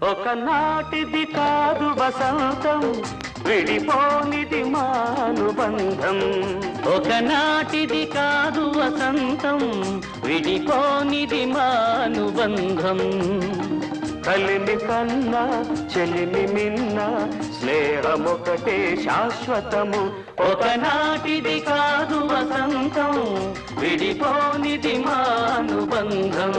ఒకనాటిది కాదు వసంతం విడిపోనిది మానుబంధం ఒకనాటిది కాదు వసంతం విడిపోనిది మానుబంధం కలిమి కన్నా చెలిమి మిన్న స్నేహమొకటే శాశ్వతము ఒకనాటిది కాదు వసంతం విడిపోనిది మానుబంధం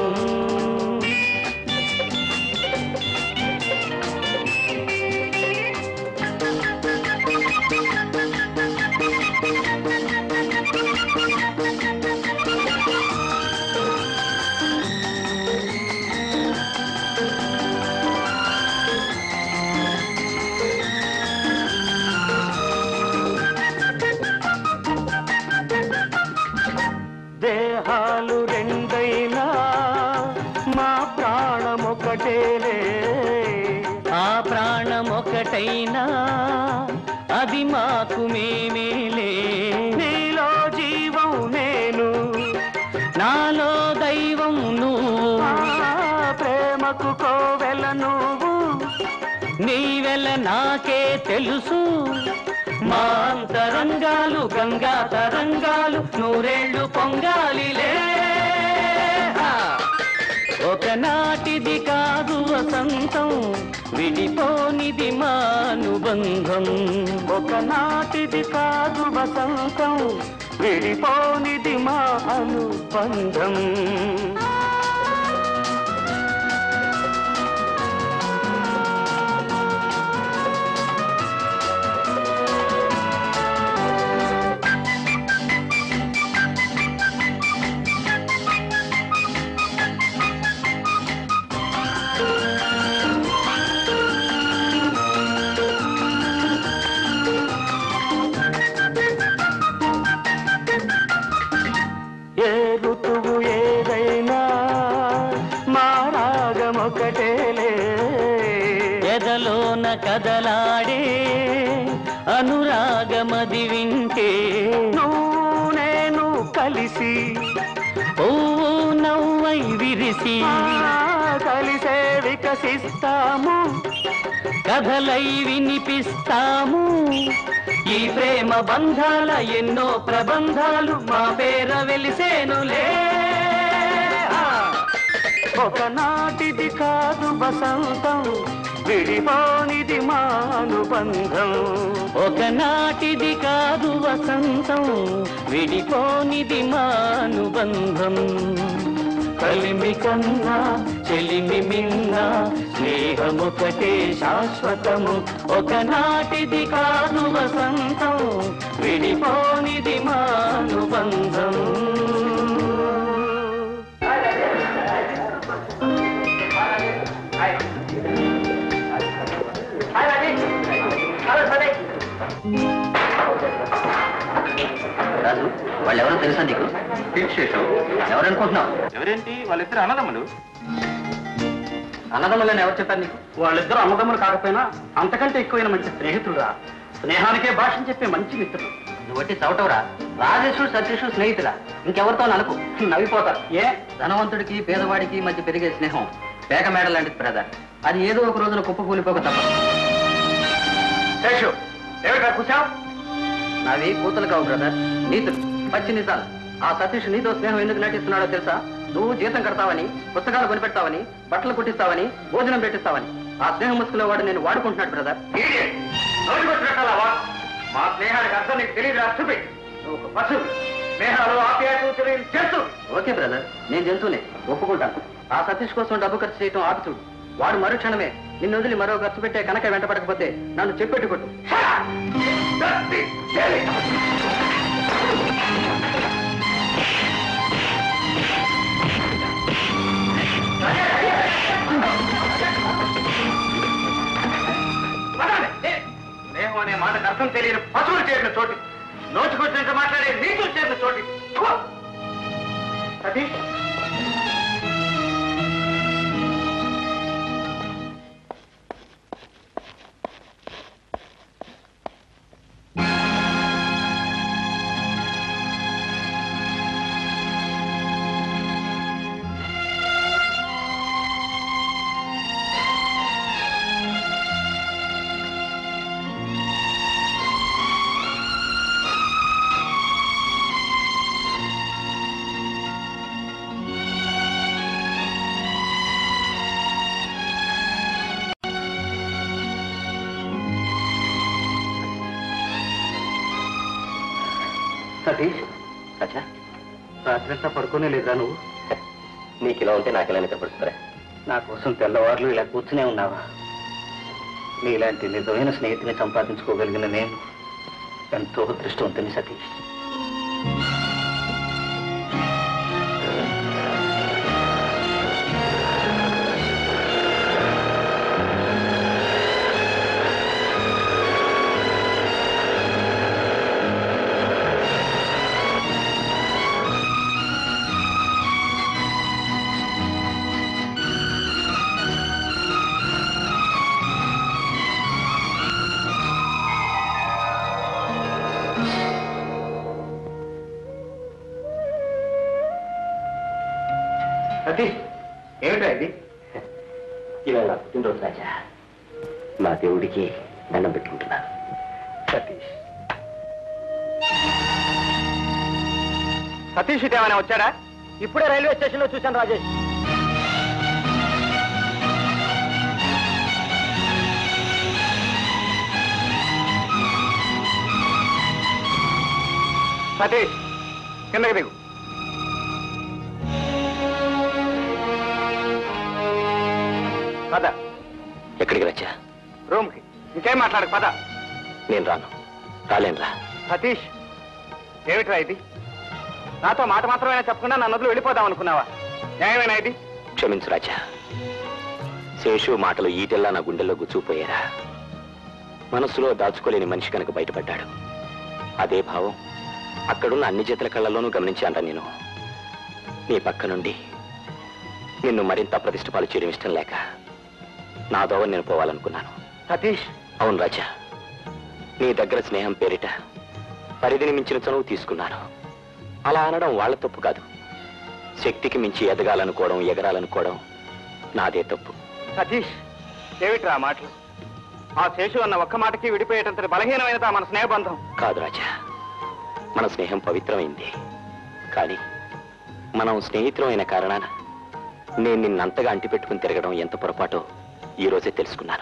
దేహాలు రెండైనా మా ప్రాణమొకటేలే ఆ ప్రాణమొకటైనా అది మాకు మేమేలే నీలో జీవం నేను నాలో దైవం నువ్వు ప్రేమకు కోవెల నువ్వు నీవెల నాకే తెలుసు మా అంతరంగాలు గంగా తరంగాలు నూరేళ్లు పొంగాలిలే హా! ఒకనాటిది కాదు వసంతం విడిపోనిది మానుబంధం ఒకనాటిది కాదు వసంతం విడిపోనిది మా అనుబంధం ఏ ఋతువు ఏదైనా మా రాగమొకటేలే ఎదలోన కదలాడే అనురాగమది వింటే నువ్వు నేను కలిసి పువ్వు నవ్వై విరిసి కలిసే వికసిస్తాము కథలై వినిపిస్తాము ఈ ప్రేమ బంధాల ఎన్నో ప్రబంధాలు మా పేర వెలిసేనులే ఆ! ఒకనాటిది కాదు వసంతం విడిపోనిది మానుబంధం ఒకనాటిది కాదు వసంతం విడిపోనిది మానుబంధం కలిమి కన్నా చెలిమి మిన్న స్నేహమొకటే శాశ్వతము ఒకనాటిది కాదు వసంతం విడిపోనిది మానుబంధం రాజు వాళ్ళు ఎవరో తెలుసా నీకు శేషు ఎవరనుకుంటున్నావు ఎవరేంటి వాళ్ళిద్దరు అన్నదమ్ములు అన్నదమ్ములని ఎవరు చెప్పారు నీకు వాళ్ళిద్దరు అన్నదమ్ములు కాకపోయినా అంతకంటే ఎక్కువైన మంచి స్నేహితుడురా స్నేహానికే భాషను చెప్పే మంచి మిత్రుడు నువ్వు వట్టి చవటవరా రాజేషు సతీషు స్నేహితులా ఇంకెవరితో నలుపు నవ్విపోతారు ఏ ధనవంతుడికి పేదవాడికి మధ్య పెరిగే స్నేహం పేక మేడ లాంటిది బ్రదర్ అది ఏదో ఒక రోజున కుప్ప కూలిపోక తప్ప శేషు ఏమిట్రా కూర్చావు నావి కూతులు కావు బ్రదర్ నీతులు పచ్చి నిజాలు ఆ సతీష్ నీతో స్నేహం ఎందుకు నటిస్తున్నాడో తెలుసా నువ్వు జీతం కడతావని పుస్తకాలు కొనిపెడతావని బట్టలు కుట్టిస్తావని భోజనం పెట్టిస్తావని ఆ స్నేహం ముసుగులో వాడు నేను వాడుకుంటున్నాడు బ్రదర్ నోటికొచ్చినట్టావా మా స్నేహానికి అర్థం నీకు తెలియదు అర్థమే నువ్వు ఒక పశువు స్నేహాలు ఆప్యాయతలు తెలియని చేస్తూ ఓకే బ్రదర్ నేను జంతువునే ఒప్పుకుంటాను ఆ సతీష్ కోసం డబ్బు ఖర్చు చేయటం ఆపి చూడు వాడు మరుక్షణమే నిన్ను వదిలి మరో ఖర్చు పెట్టే కనుక వెంటపడకపోతే నన్ను చెప్పెట్టు కొట్టు స్నేహం అనే మాటకు అర్థం తెలియని పశువులు చేరిన చోటు నోచుకొచ్చినట్టు మాట్లాడే నీతులు చేరిన చోటు ఫు! సతీష్ సతీష్ రాజా రాత్రంతా పడుకోనే లేదా నువ్వు నీకు ఇలా ఉంటే నాకు ఇలా నిద్రపడుతుందిరా నా కోసం తెల్లవారులు ఇలా కూర్చునే ఉన్నావా నీలాంటి నిజమైన స్నేహితుని సంపాదించుకోగలిగిన నేను ఎంతో అదృష్టవంతుని సతీష్ సతీష్ ఏమిటా ఇది ఇవాళ నా పుట్టినరోజు రాజా నా దేవుడికి దండం పెట్టుకుంటున్నాను సతీష్ సతీష్ ఇటు ఏమైనా వచ్చాడా ఇప్పుడే రైల్వే స్టేషన్ లో చూశాను రాజేష్ సతీష్ కిందకి దిగు పద ఎక్కడికి రాజా రూమ్కి ఇంకేం మాట్లాడకు పద నేను రాను రాలేనురా సతీష్ ఏమిట్రా ఇది నాతో మాట మాత్రమే చెప్పకుండా నా నదులు వెళ్ళిపోదాం అనుకున్నావా న్యాయమేనా ఇది క్షమించు రాజా శేషు మాటలు ఈటెల్లా నా గుండెల్లో గుచ్చుకుపోయారా మనస్సులో దాచుకోలేని మనిషి కనుక బయటపడ్డాడు అదే భావం అక్కడున్న అన్ని చేతుల కళ్ళలోనూ గమనించాను నేను నీ పక్క నుండి నిన్ను మరింత ప్రతిష్ట చేయడం ఇష్టం లేక నా దోవ నేను పోవాలనుకున్నాను సతీష్ అవును రాజా నీ దగ్గర స్నేహం పేరిట పరిధిని మించిన చనువు తీసుకున్నాను అలా అనడం వాళ్ళ తప్పు కాదు శక్తికి మించి ఎదగాలనుకోవడం ఎగరాలనుకోవడం నాదే తప్పు సతీష్ ఏమిట్రా ఆ మాటలు ఆ శేషు అన్న ఒక్క మాటకి విడిపోయేటంతటి బలహీనమైనదా మన స్నేహబంధం కాదు రాజా మన స్నేహం పవిత్రమైంది కానీ మనం స్నేహితులమైన కారణాన నేను నిన్నంతగా అంటిపెట్టుకుని తిరగడం ఎంత పొరపాటో ఈ రోజే తెలుసుకున్నాను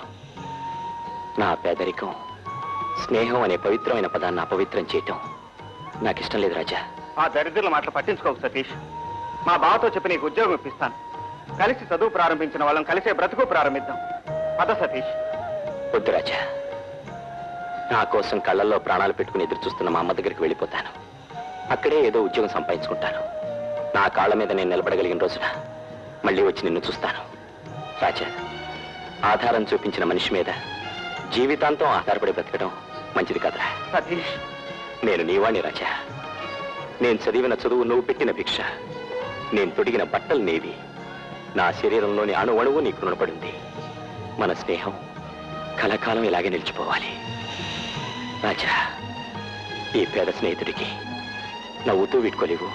నా పేదరికం స్నేహం అనే పవిత్రమైన పదాన్ని అపవిత్రం చేయటం నాకు ఇష్టం లేదు రాజా ఆ దరిద్రుల మాటలు పట్టించుకోకు సతీష్ మా బావతో చెప్పి నీకు ఉద్యోగం ఇప్పిస్తాను కలిసి చదువు ప్రారంభించిన వాళ్ళం కలిసే బ్రతుకు ప్రారంభిద్దాం పద సతీష్ వద్దు రాజా నా కోసం కళ్ళల్లో ప్రాణాలు పెట్టుకుని ఎదురు చూస్తున్న మా అమ్మ దగ్గరికి వెళ్ళిపోతాను అక్కడే ఏదో ఉద్యోగం సంపాదించుకుంటాను నా కాళ్ళ మీద నేను నిలబడగలిగిన రోజున మళ్ళీ వచ్చి నిన్ను చూస్తాను రాజా ఆధారం చూపించిన మనిషి మీద జీవితాంతం ఆధారపడి బ్రతకడం మంచిది కదరా సతీష్ నేను నీవాణ్ణి రాజా నేను చదివిన చదువు నువ్వు పెట్టిన భిక్ష నేను తొడిగిన బట్టలు నీవి నా శరీరంలోని అణు అణువు నీకు రుణపడింది మన స్నేహం కలకాలం ఇలాగే నిలిచిపోవాలి రాజా ఈ పేద స్నేహితుడికి నవ్వుతూ వీడ్కోలేవు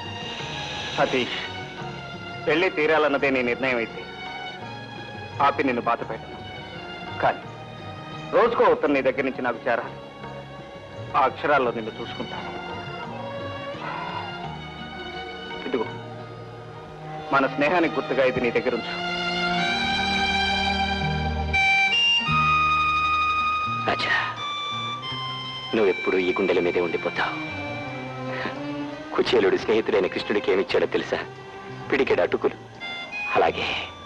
సతీష్ పెళ్లి తీరాలన్నదే నీ నిర్ణయం అయితే ఆపి నిన్ను బాధ పెట్టను కానీ రోజుకో ఉత్తరం నీ దగ్గర నుంచి నాకు చేరాలి ఆ అక్షరాల్లో నిన్ను చూసుకుంటాను ఇదిగో మన స్నేహానికి గుర్తుగా ఇది నీ దగ్గర ఉంచు రాజా నువ్వెప్పుడు ఈ గుండెల మీదే ఉండిపోతావు కుచేలుడు స్నేహితుడైన కృష్ణుడికి ఏమిచ్చాడో తెలుసా పిడికెడు అటుకులు అలాగే